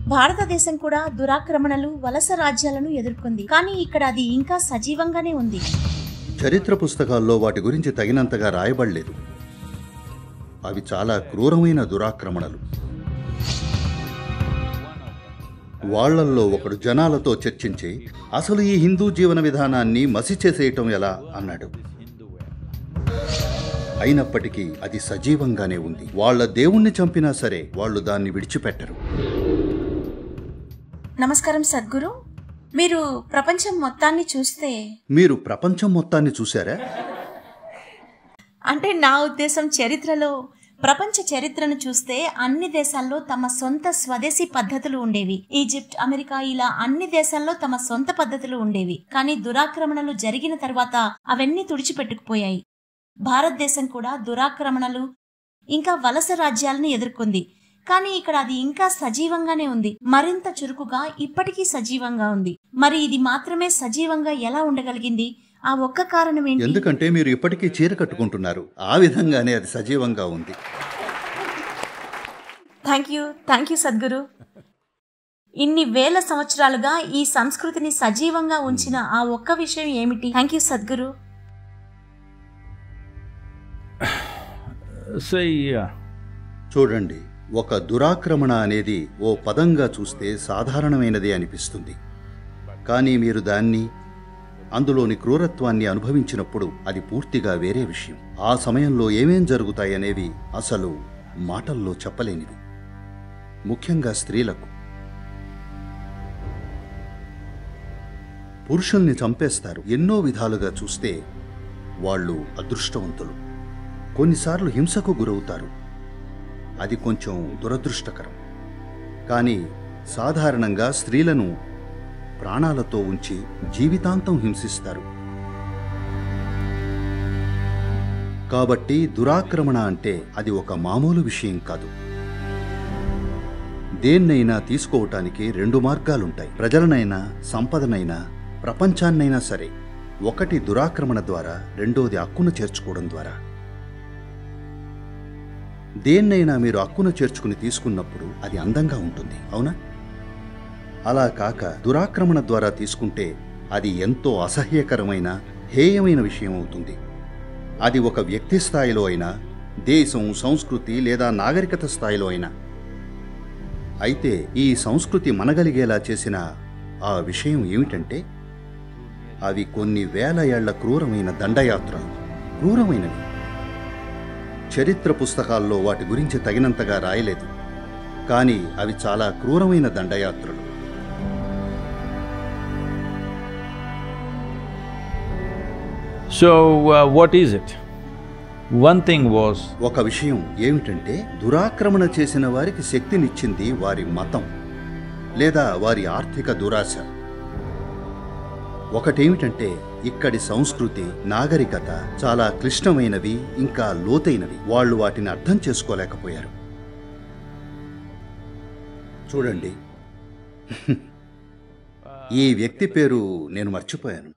భారతదేశం కూడా దురాక్రమణలు వలస రాజ్యాలను ఎదుర్కొంది కానీ ఇక్కడ అది ఇంకా సజీవంగానే ఉంది చరిత్ర పుస్తకాల్లో వాటి గురించి తగినంతగా రాయబడలేదు అవి చాలా క్రూరమైన దురాక్రమణలు వాళ్ళల్లో ఒకడు జనాలతో చర్చించి అసలు ఈ హిందూ జీవన విధానాన్ని మసి చేసేయటం ఎలా అన్నాడు అయినప్పటికీ అది సజీవంగానే ఉంది వాళ్ళ దేవుణ్ణి చంపినా సరే వాళ్ళు దాన్ని విడిచిపెట్టరు నమస్కారం సద్గురు మీరు ప్రపంచం మొత్తాన్ని చూస్తే మీరు ప్రపంచం మొత్తాన్ని చూశారా అంటే నా ఉద్దేశం చరిత్రలో ప్రపంచ చరిత్రను చూస్తే అన్ని దేశాల్లో తమ సొంత స్వదేశీ పద్ధతులు ఉండేవి ఈజిప్ట్ అమెరికా ఇలా అన్ని దేశాల్లో తమ సొంత పద్ధతులు ఉండేవి కానీ దురాక్రమణలు జరిగిన తర్వాత అవన్నీ తుడిచిపెట్టుకుపోయాయి భారతదేశం కూడా దురాక్రమణలు ఇంకా వలస రాజ్యాలను ఎదుర్కొంది కానీ ఇక్కడ అది ఇంకా సజీవంగానే ఉంది మరింత చురుకుగా ఇప్పటికీ సజీవంగా ఉంది మరి ఇది మాత్రమే సజీవంగా ఎలా ఉండగలిగింది ఆ ఒక్క కారణం ఏంటి ఎందుకంటే మీరు ఇప్పటికీ చీర కట్టుకుంటున్నారు ఆ విధంగానే అది సజీవంగా ఉంది thank you thank you Sadhguru ఇన్ని వేల సంవత్సరాలుగా ఈ సంస్కృతిని సజీవంగా ఉంచిన ఆ ఒక్క విషయం ఏమిటి thank you Sadhguru Say, uh, చూడండి ఒక దురాక్రమణ అనేది ఓ పదంగా చూస్తే సాధారణమైనదే అనిపిస్తుంది కానీ మీరు దాన్ని అందులోని క్రూరత్వాన్ని అనుభవించినప్పుడు అది పూర్తిగా వేరే విషయం ఆ సమయంలో ఏమేం జరుగుతాయనేవి అసలు మాటల్లో చెప్పలేనివి ముఖ్యంగా స్త్రీలకు పురుషుల్ని చంపేస్తారు ఎన్నో విధాలుగా చూస్తే వాళ్ళు అదృష్టవంతులు కొన్నిసార్లు హింసకు గురవుతారు అది కొంచెం దురదృష్టకరం కానీ సాధారణంగా స్త్రీలను ప్రాణాలతో ఉంచి జీవితాంతం హింసిస్తారు కాబట్టి దురాక్రమణ అంటే అది ఒక మామూలు విషయం కాదు దేన్నైనా తీసుకోవటానికి రెండు మార్గాలుంటాయి ప్రజలనైనా సంపదనైనా ప్రపంచాన్నైనా సరే ఒకటి దురాక్రమణ ద్వారా రెండోది హక్కును చేర్చుకోవడం ద్వారా దేన్నైనా మీరు హక్కున చేర్చుకుని తీసుకున్నప్పుడు అది అందంగా ఉంటుంది అవునా అలా కాక దురాక్రమణ ద్వారా తీసుకుంటే అది ఎంతో అసహ్యకరమైన హేయమైన విషయం అవుతుంది అది ఒక వ్యక్తి స్థాయిలో అయినా దేశం సంస్కృతి లేదా నాగరికత స్థాయిలో అయినా అయితే ఈ సంస్కృతి మనగలిగేలా చేసిన ఆ విషయం ఏమిటంటే అవి కొన్ని వేల ఏళ్ల క్రూరమైన దండయాత్రలు క్రూరమైనవి చరిత్ర పుస్తకాల్లో వాటి గురించి తగినంతగా రాయలేదు కానీ అవి చాలా క్రూరమైన దండయాత్రలు so, uh, what is it? One thing was ఒక విషయం ఏమిటంటే దురాక్రమణ చేసిన వారికి శక్తినిచ్చింది వారి మతం లేదా వారి ఆర్థిక దురాశ ఒకటేమిటంటే ఇక్కడి సంస్కృతి నాగరికత చాలా క్లిష్టమైనవి ఇంకా లోతైనవి వాళ్ళు వాటిని అర్థం చేసుకోలేకపోయారు చూడండి ఈ వ్యక్తి పేరు నేను మర్చిపోయాను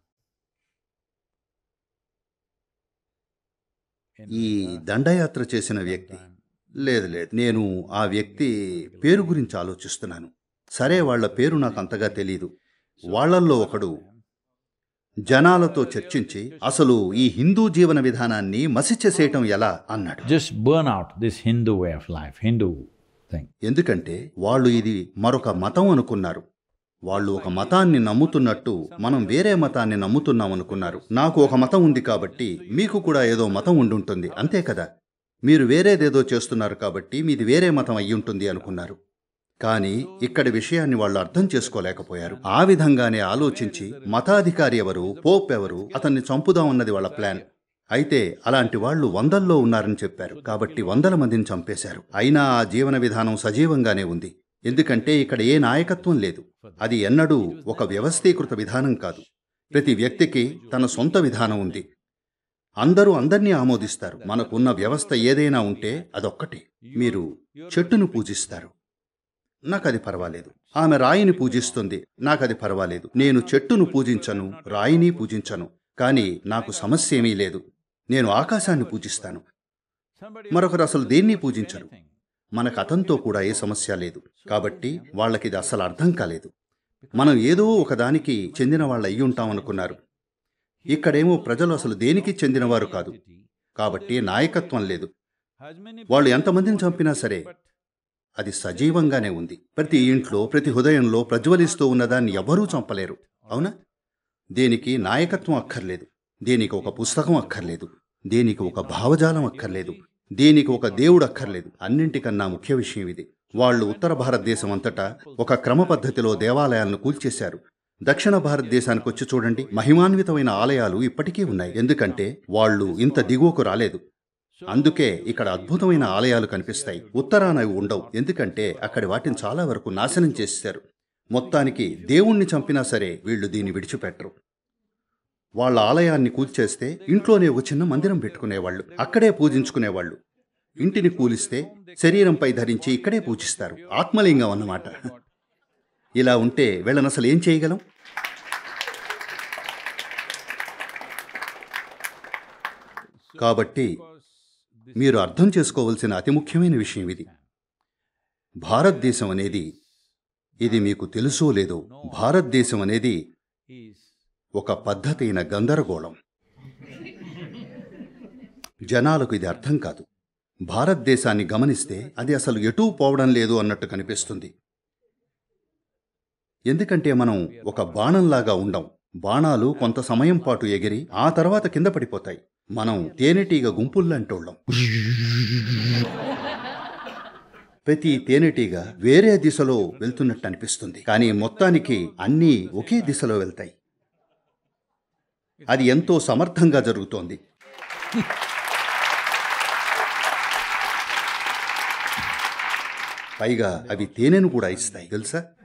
ఈ దండయాత్ర చేసిన వ్యక్తి లేదు లేదు నేను ఆ వ్యక్తి పేరు గురించి ఆలోచిస్తున్నాను సరే వాళ్ళ పేరు నాకు అంతగా తెలీదు వాళ్ళల్లో ఒకడు జనాలతో చర్చించి అసలు ఈ హిందూ జీవన విధానాన్ని మసి చేసేయటం ఎలా అన్నాడు just burn out this Hindu way of life, Hindu thing. ఎందుకంటే వాళ్ళు ఇది మరొక మతం అనుకున్నారు వాళ్ళు ఒక మతాన్ని నమ్ముతున్నట్టు మనం వేరే మతాన్ని నమ్ముతున్నాం అనుకున్నారు నాకు ఒక మతం ఉంది కాబట్టి మీకు కూడా ఏదో మతం ఉండుంటుంది అంతే కదా మీరు వేరేదేదో చేస్తున్నారు కాబట్టి మీది వేరే మతం అయి ఉంటుంది అనుకున్నారు కానీ ఇక్కడి విషయాన్ని వాళ్ళు అర్థం చేసుకోలేకపోయారు ఆ విధంగానే ఆలోచించి మతాధికారి ఎవరు పోప్ ఎవరు అతన్ని చంపుదామన్నది వాళ్ళ ప్లాన్ అయితే అలాంటి వాళ్ళు వందల్లో ఉన్నారని చెప్పారు కాబట్టి వందల మందిని చంపేశారు అయినా ఆ జీవన విధానం సజీవంగానే ఉంది ఎందుకంటే ఇక్కడ ఏ నాయకత్వం లేదు అది ఎన్నడూ ఒక వ్యవస్థీకృత విధానం కాదు ప్రతి వ్యక్తికి తన సొంత విధానం ఉంది అందరూ అందర్నీ ఆమోదిస్తారు మనకున్న వ్యవస్థ ఏదైనా ఉంటే అదొక్కటి మీరు చెట్టును పూజిస్తారు నాకది పర్వాలేదు ఆమె రాయిని పూజిస్తుంది నాకది పర్వాలేదు నేను చెట్టును పూజించను రాయిని పూజించను కానీ నాకు సమస్య ఏమీ లేదు నేను ఆకాశాన్ని పూజిస్తాను మరొకరు అసలు దేన్ని పూజించరు మనకు అతనితో కూడా ఏ సమస్య లేదు కాబట్టి వాళ్ళకి ఇది అసలు అర్థం కాలేదు మనం ఏదో ఒకదానికి చెందిన వాళ్ళు అయ్యి ఉంటాం అనుకున్నారు ఇక్కడేమో ప్రజలు అసలు దేనికి చెందినవారు కాదు కాబట్టి నాయకత్వం లేదు వాళ్ళు ఎంతమందిని చంపినా సరే అది సజీవంగానే ఉంది ప్రతి ఇంట్లో ప్రతి హృదయంలో ప్రజ్వలిస్తూ ఉన్నదాన్ని ఎవ్వరూ చంపలేరు అవునా దీనికి నాయకత్వం అక్కర్లేదు దీనికి ఒక పుస్తకం అక్కర్లేదు దీనికి ఒక భావజాలం అక్కర్లేదు దీనికి ఒక దేవుడు అక్కర్లేదు అన్నింటికన్నా ముఖ్య విషయం ఇది వాళ్ళు ఉత్తర భారతదేశం అంతటా ఒక క్రమ పద్ధతిలో దేవాలయాలను కూల్చేశారు దక్షిణ భారతదేశానికి వచ్చి చూడండి మహిమాన్వితమైన ఆలయాలు ఇప్పటికీ ఉన్నాయి ఎందుకంటే వాళ్ళు ఇంత దిగువకు రాలేదు అందుకే ఇక్కడ అద్భుతమైన ఆలయాలు కనిపిస్తాయి ఉత్తరాన అవి ఉండవు ఎందుకంటే అక్కడి వాటిని చాలా వరకు నాశనం చేశారు మొత్తానికి దేవుణ్ణి చంపినా సరే వీళ్ళు దీన్ని విడిచిపెట్టరు వాళ్ళ ఆలయాన్ని కూల్చేస్తే ఇంట్లోనే ఒక చిన్న మందిరం పెట్టుకునేవాళ్ళు అక్కడే పూజించుకునేవాళ్ళు ఇంటిని కూలిస్తే శరీరంపై ధరించి ఇక్కడే పూజిస్తారు ఆత్మలింగం అన్నమాట ఇలా ఉంటే వీళ్ళని అసలు ఏం చేయగలం కాబట్టి మీరు అర్థం చేసుకోవలసిన అతి ముఖ్యమైన విషయం ఇది భారతదేశం అనేది ఇది మీకు తెలుసో లేదో భారతదేశం అనేది ఒక పద్ధతైన గందరగోళం జనాలకు ఇది అర్థం కాదు భారతదేశాన్ని గమనిస్తే అది అసలు ఎటూ పోవడం లేదు అన్నట్టు కనిపిస్తుంది ఎందుకంటే మనం ఒక బాణంలాగా ఉండం బాణాలు కొంత సమయం పాటు ఎగిరి ఆ తర్వాత కింద పడిపోతాయి మనం తేనెటీగ గుంపుల్లాంటోళ్ళం ప్రతి తేనెటీగ వేరే దిశలో వెళ్తున్నట్టు అనిపిస్తుంది కానీ మొత్తానికి అన్నీ ఒకే దిశలో వెళ్తాయి అది ఎంతో సమర్థంగా జరుగుతోంది పైగా అవి తేనెను కూడా ఇస్తాయి తెలుసా